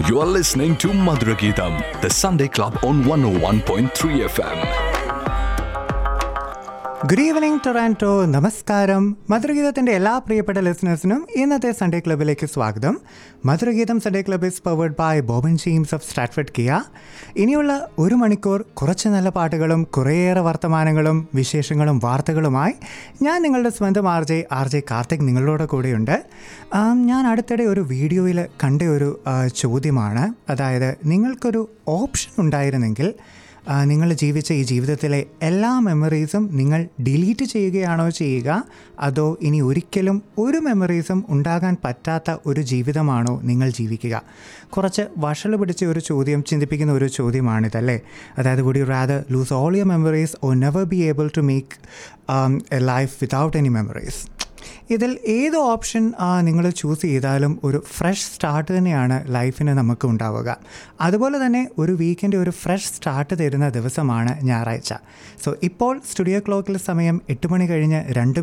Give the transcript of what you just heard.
You are listening to Madhurageetam, the Sunday Club on 101.3 FM. Good evening Toronto നമസ്കാരം മധുരഗീതത്തിൻ്റെ എല്ലാ പ്രിയപ്പെട്ട ലിസണേഴ്സിനും ഇന്നത്തെ സൺഡേ ക്ലബിലേക്ക് സ്വാഗതം Madhurageetham Sunday club is powered by Boban James of Stratford Kia ഇനിയുള്ള ഒരു മണിക്കൂർ കുറച്ച് നല്ല പാട്ടുകളും കുറേയേറെ വർത്തമാനങ്ങളും വിശേഷങ്ങളും വാർത്തകളുമായി ഞാൻ നിങ്ങളുടെ സ്വന്തം R J R J Karthik നിങ്ങളുടെ കൂടെയുണ്ട് ആം, ഞാൻ അടുത്തിടെ ഒരു വീഡിയോയിൽ കണ്ട ഒരു ആ, ചോദ്യമാണ് അതായത് നിങ്ങൾക്കൊരു ഓപ്ഷൻ ഉണ്ടായിരുന്നെങ്കിൽ ആ, നിങ്ങൾ ജീവിച്ച ഈ ജീവിതത്തിലെ എല്ലാ മെമ്മറീസും നിങ്ങൾ ഡിലീറ്റ് ചെയ്യുകയാണോ ചെയ്യുക അതോ ഇനി ഒരിക്കലും ഒരു മെമ്മറീസും ഉണ്ടാകാൻ പറ്റാത്ത ഒരു ജീവിതമാണോ നിങ്ങൾ ജീവിക്കുക കുറച്ച് വഷള് പിടിച്ച ഒരു ചോദ്യം ചിന്തിപ്പിക്കുന്ന ഒരു ചോദ്യമാണിതല്ലേ അതായത് would you rather lose all your memories or never be able to make a life without any memories ഇതിൽ ഏത് ഓപ്ഷൻ നിങ്ങൾ ചൂസ് ചെയ്താലും ഒരു ഫ്രഷ് സ്റ്റാർട്ട് തന്നെയാണ് ലൈഫിന് നമുക്ക് ഉണ്ടാവുക അതുപോലെ തന്നെ ഒരു വീക്കെൻഡ് ഒരു ഫ്രഷ് സ്റ്റാർട്ട് തരുന്ന ദിവസമാണ് ഞായറാഴ്ച സോ ഇപ്പോൾ സ്റ്റുഡിയോ ക്ലോക്കിൽ സമയം എട്ട് മണി കഴിഞ്ഞ് രണ്ട്